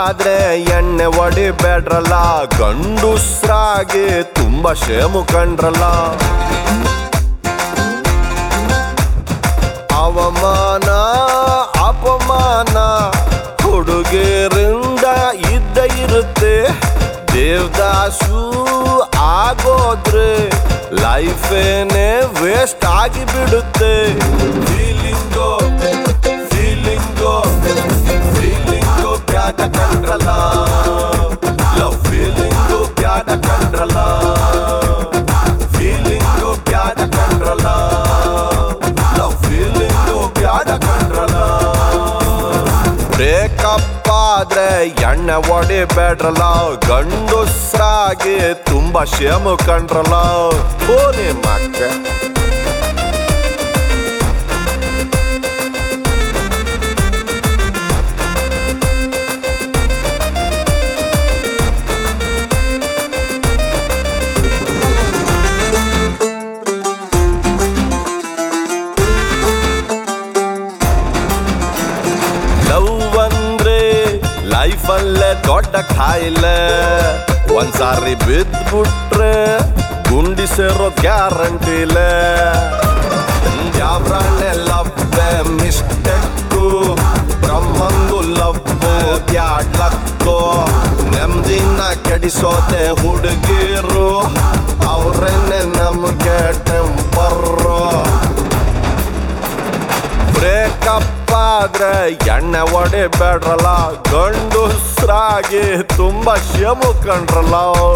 ಆದ್ರೆ ಎಣ್ಣೆ ಹೊಡಿಬೇಡ್ರಲ್ಲ ಗಂಡುಸ್ರಾಗಿ ತುಂಬಾ ಶೇಮು ಕಂಡ್ರಲ್ಲ ಅವಮಾನ ಅಪಮಾನ ಹುಡುಗಿರಿಂದ ಇದ್ದ ಇರುತ್ತೆ ದೇವದಾಸು ಆಗೋದ್ರೆ ಲೈಫೇನೆ ವೇಸ್ಟ್ ಆಗಿ ಬಿಡುತ್ತೆ ಫೀಲಿಂಗೋ ಫೀಲಿಂಗೋ ಫೀಲಿಂಗೋ ಪ್ಯಾಟ ಕಂಡ್ರಲ್ಲ ಲವ್ ಫೀಲಿಂಗು ಪ್ಯಾಟ ಕಂಡ್ರಲ್ಲ ಫೀಲಿಂಗು ಪ್ಯಾಟ ಕಂಡ್ರಲ್ಲ ಲವ್ ಫೀಲಿಂಗು ಪ್ಯಾಟ ಕಂಡ್ರಲ್ಲ ಬ್ರೇಕಪ್ ಆದ್ರೆ ಎಣ್ಣೆ ಹೊಡಿಬೇಡ್ರಲ್ಲ ಗಂಡುಸ್ರಾಗಿ ತುಂಬಾ ಶೇಮು ಕಂಡ್ರಲ್ಲ ಓನಿ ಮಕ್ಕ ಲವ್ ಅಂದ್ರೆ ಲೈಫಲ್ಲೇ ದೊಡ್ಡ ಕಾಯಿಲೆ ಒಂದ್ಸಾರಿ ಬಿದ್ಬಿಟ್ರೆ ಗುಂಡಿ ಸೇರೋದ್ ಗ್ಯಾರಂಟಿಲೆ ಯಾವ್ರಾಣೆ ಲವ್ವೆ ಮಿಸ್ಟೆಕ್ಕು ಬ್ರಹ್ಮಂಗು ಲವ್ವು ಯಾಡ್ಲಕ್ಕೋ ನೆಮ್ಮದಿನ ಕೆಡಿಸೋದೆ ಹುಡುಗಿರು ಅವ್ರನ್ನೇ ನಮ್ಗೆ ಟೆಂಪರ್ರು ಬ್ರೇಕಪ್ ಆದ್ರೆ ಎಣ್ಣೆ ಹೊಡಿಬೇಡ್ರಲ್ಲ ಗಂಡುಸ್ರಾಗಿ ತುಂಬಾ ಶಮು ಕಂಡ್ರಲ್ಲ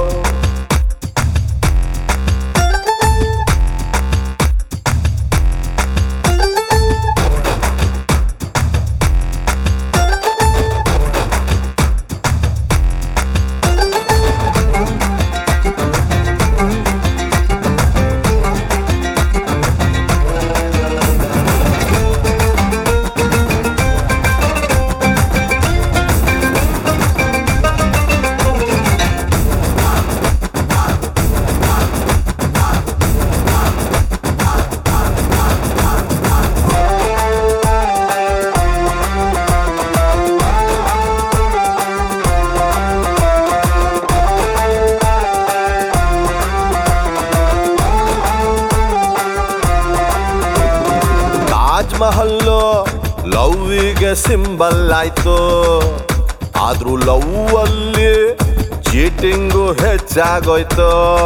ತಾಜ್ ಮಹಲ್ಲು ಲವ್ವಿಗೆ ಸಿಂಬಲ್ ಆಯ್ತು ಆದ್ರೂ ಲವ್ ಅಲ್ಲಿ ಚೀಟಿಂಗು ಹೆಚ್ಚಾಗೋಯ್ತು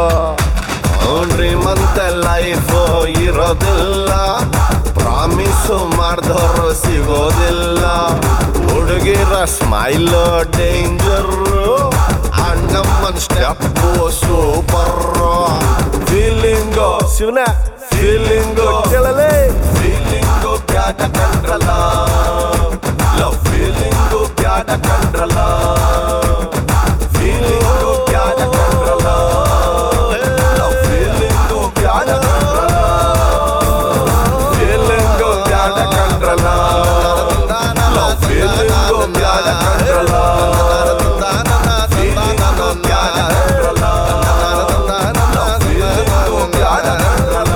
ಶ್ರೀಮಂತ ಲೈಫ್ ಇರೋದಿಲ್ಲ ಪ್ರಾಮಿಸು ಮಾಡ್ದವ್ರು ಸಿಗೋದಿಲ್ಲ ಹುಡುಗಿರ ಸ್ಮೈಲ್ ಡೇಂಜರ್ ಅಣ್ಣಮ್ಮನ್ ಸ್ಟೆಪ್ಪು ಸೂಪರ್ ಫೀಲಿಂಗು ಶಿವನ ಫೀಲಿಂಗು ಕೇಳಲೇ ಫೀಲಿಂಗು ಪ್ಯಾಟ ಕಂಡ್ರಲ್ಲ ಲವ್ ಫೀಲಿಂಗು ಪ್ಯಾಟ ಕಂಡ್ರಲ್ಲ ಫೀಲಿಂಗು ಪ್ಯಾಟ ಕಂಡ್ರಲ್ಲ ಲವ್ ಫೀಲಿಂಗು ಪ್ಯಾಟ ಕಂಡ್ರಲ್ಲ ಫೀಲಿಂಗು ಪ್ಯಾಟ ಕಂಡ್ರಲ್ಲ ಲವ್ ಫೀಲಿಂಗು ಪ್ಯಾಟ ಕಂಡ್ರಲ್ಲ ಫೀಲಿಂಗು ಪ್ಯಾಟ ಕಂಡ್ರಲ್ಲ ಲವ್ ಫೀಲಿಂಗು ಪ್ಯಾಟ ಕಂಡ್ರಲ್ಲ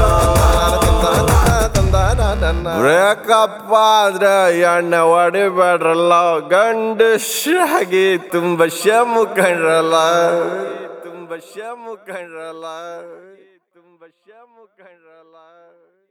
ಬ್ರೇಕಪ್ ಆದ್ರೆ ಎಣ್ಣೆ ಹೊಡಿಬೇಡ್ರಲ್ಲ ಗಂಡಸಾಗಿ ತುಂಬ ಶಮು ಕಂಡ್ರಲ್ಲ ತುಂಬ ಶಮು ಕಂಡ್ರಲ್ಲ ತುಂಬ ಶಮು ಕಂಡ್ರಲ್ಲ